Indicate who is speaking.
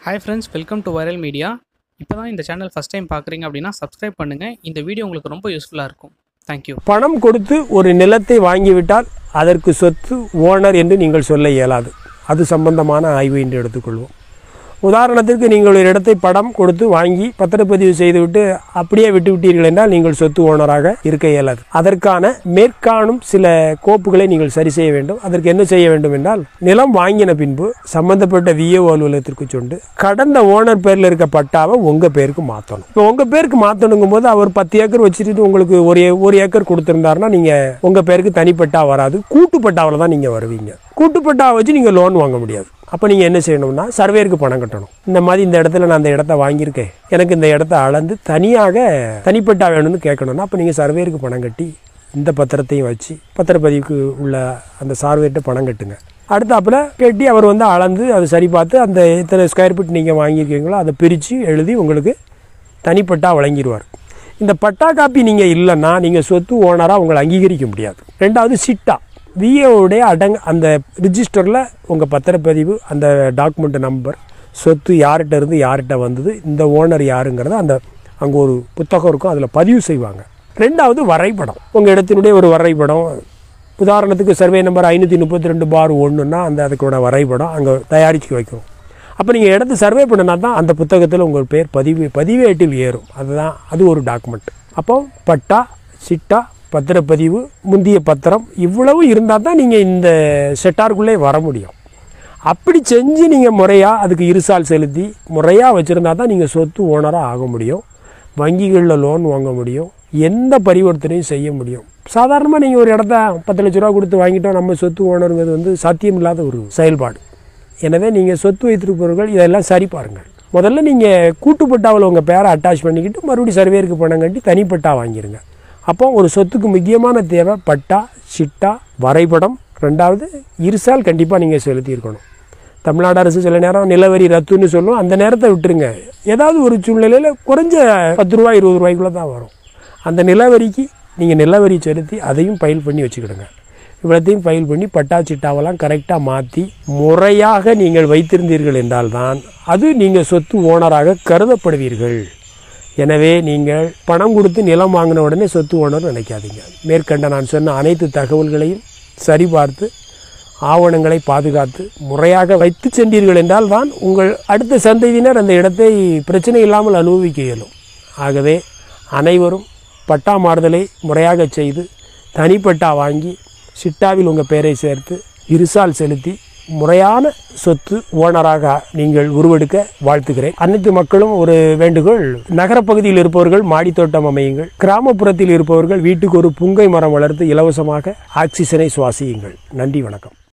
Speaker 1: hi friends welcome to viral media இப்போ தான் இந்த சேனல் ஃபஸ்ட் டைம் பார்க்குறீங்க அப்படின்னா சப்ஸ்கிரைப் பண்ணுங்கள் இந்த வீடியோ உங்களுக்கு ரொம்ப யூஸ்ஃபுல்லாக இருக்கும் தேங்க்யூ
Speaker 2: பணம் கொடுத்து ஒரு நிலத்தை வாங்கிவிட்டால் அதற்கு சொத்து ஓனர் என்று நீங்கள் சொல்ல இயலாது அது சம்பந்தமான ஆய்வு என்று எடுத்துக்கொள்வோம் உதாரணத்திற்கு நீங்கள் ஒரு இடத்தை படம் கொடுத்து வாங்கி பத்திரப்பதிவு செய்துவிட்டு அப்படியே விட்டு விட்டீர்கள் என்றால் நீங்கள் சொத்து ஓனராக இருக்க இயலாது அதற்கான மேற்காணும் சில கோப்புகளை நீங்கள் சரி செய்ய வேண்டும் அதற்கு என்ன செய்ய வேண்டும் என்றால் நிலம் வாங்கின பின்பு சம்பந்தப்பட்ட விஏஓ அலுவலகத்திற்கு சென்று கடந்த ஓனர் பேரில் இருக்க பட்டாவை உங்கள் பேருக்கு மாற்றணும் இப்போ உங்கள் பேருக்கு மாற்றணுங்கும் போது அவர் பத்து ஏக்கர் வச்சுட்டு உங்களுக்கு ஒரு ஏ- ஒரு ஏக்கர் கொடுத்துருந்தாருன்னா நீங்கள் உங்கள் பேருக்கு தனிப்பட்டா வராது கூட்டு பட்டாவில் தான் நீங்கள் வருவீங்க கூட்டு பட்டா வச்சு நீங்கள் லோன் வாங்க முடியாது அப்போ நீங்கள் என்ன செய்யணும்னா சர்வேருக்கு பணம் கட்டணும் இந்த மாதிரி இந்த இடத்துல நான் அந்த இடத்த வாங்கியிருக்கேன் எனக்கு இந்த இடத்த அளந்து தனியாக தனிப்பட்டா வேணும்னு கேட்கணும்னா அப்போ நீங்கள் சர்வேருக்கு பணம் கட்டி இந்த பத்திரத்தையும் வச்சு பத்திரப்பதிவுக்கு உள்ள அந்த சார்வேர்கிட்ட பணம் கட்டுங்க அடுத்தாப்புல கட்டி அவர் வந்து அளந்து அதை சரி பார்த்து அந்த எத்தனை ஸ்கொயர் ஃபீட் நீங்கள் வாங்கியிருக்கீங்களோ அதை பிரித்து எழுதி உங்களுக்கு தனிப்பட்டா வழங்கிடுவார் இந்த பட்டா காப்பி நீங்கள் இல்லைன்னா நீங்கள் சொத்து ஓனராக உங்களை அங்கீகரிக்க முடியாது ரெண்டாவது சிட்டா விஏவுடைய அடங் அந்த ரிஜிஸ்டரில் உங்கள் பத்திரப்பதிவு அந்த டாக்குமெண்ட் நம்பர் சொத்து யார்கிட்ட இருந்து யார்கிட்ட வந்தது இந்த ஓனர் யாருங்கிறத அந்த அங்கே ஒரு புத்தகம் இருக்கும் அதில் பதிவு செய்வாங்க ரெண்டாவது வரைபடம் உங்கள் இடத்தினுடைய ஒரு வரைபடம் உதாரணத்துக்கு சர்வே நம்பர் ஐநூற்றி முப்பத்தி ரெண்டு பார் ஒன்றுன்னா அந்த அதுக்கோட வரைபடம் அங்கே தயாரித்து வைக்கிறோம் அப்போ நீங்கள் இடத்த சர்வே பண்ணினா தான் அந்த புத்தகத்தில் உங்கள் பேர் பதிவு பதிவேட்டில் ஏறும் அதுதான் அது ஒரு டாக்குமெண்ட் அப்போ பட்டா சிட்டா பத்திரப்பதிவு முந்திய பத்திரம் இவ்வளவு இருந்தால் தான் நீங்கள் இந்த செட்டாருக்குள்ளே வர முடியும் அப்படி செஞ்சு நீங்கள் முறையாக அதுக்கு இருசால் செலுத்தி முறையாக வச்சுருந்தா தான் நீங்கள் சொத்து ஓனராக ஆக முடியும் வங்கிகளில் லோன் வாங்க முடியும் எந்த பரிவர்த்தனையும் செய்ய முடியும் சாதாரணமாக நீங்கள் ஒரு இடத்த பத்து லட்ச ரூபா கொடுத்து வாங்கிட்டோம் நம்ம சொத்து ஓனருங்கிறது வந்து சாத்தியமில்லாத ஒரு செயல்பாடு எனவே நீங்கள் சொத்து வைத்திருப்பவர்கள் இதெல்லாம் சரி பாருங்கள் முதல்ல நீங்கள் கூட்டுப்பட்டாவில் உங்கள் பேரை அட்டாச் பண்ணிக்கிட்டு மறுபடியும் சர்வேருக்கு பணம் கட்டி தனிப்பட்டா வாங்கிருங்க அப்போ ஒரு சொத்துக்கு முக்கியமான தேவை பட்டா சிட்டா வரைபடம் ரெண்டாவது இருசால் கண்டிப்பாக நீங்கள் செலுத்தியிருக்கணும் தமிழ்நாடு அரசு சில நேரம் நிலவரி ரத்துன்னு சொல்லும் அந்த நேரத்தை விட்டுருங்க ஏதாவது ஒரு சூழ்நிலையில் குறைஞ்ச பத்து ரூபா இருபது ரூபாய்க்குள்ளே தான் வரும் அந்த நிலவரிக்கு நீங்கள் நிலவரி செலுத்தி அதையும் ஃபைல் பண்ணி வச்சுக்கிடுங்க இவ்வளத்தையும் ஃபைல் பண்ணி பட்டா சிட்டாவெல்லாம் கரெக்டாக மாற்றி முறையாக நீங்கள் வைத்திருந்தீர்கள் என்றால்தான் அது நீங்கள் சொத்து ஓனராக கருதப்படுவீர்கள் எனவே நீங்கள் பணம் கொடுத்து நிலம் வாங்கின உடனே சொத்து ஓனர் நினைக்காதீங்க மேற்கண்ட நான் சொன்ன அனைத்து தகவல்களையும் சரிபார்த்து ஆவணங்களை பாதுகாத்து முறையாக வைத்து சென்றீர்கள் என்றால் தான் உங்கள் அடுத்த சந்ததியினர் அந்த இடத்தை பிரச்சனை இல்லாமல் அனுபவிக்க இயலும் ஆகவே அனைவரும் பட்டா மாறுதலை முறையாக செய்து தனிப்பட்டா வாங்கி சிட்டாவில் உங்கள் பெயரை சேர்த்து இருசால் செலுத்தி முறையான சொத்து ஓனராக நீங்கள் உருவெடுக்க வாழ்த்துகிறேன் அனைத்து மக்களும் ஒரு வேண்டுகோள் நகரப்பகுதியில் இருப்பவர்கள் மாடித்தோட்டம் அமையுங்கள் கிராமப்புறத்தில் இருப்பவர்கள் வீட்டுக்கு ஒரு புங்கை மரம் வளர்த்து இலவசமாக ஆக்சிஜனை சுவாசியுங்கள் நன்றி வணக்கம்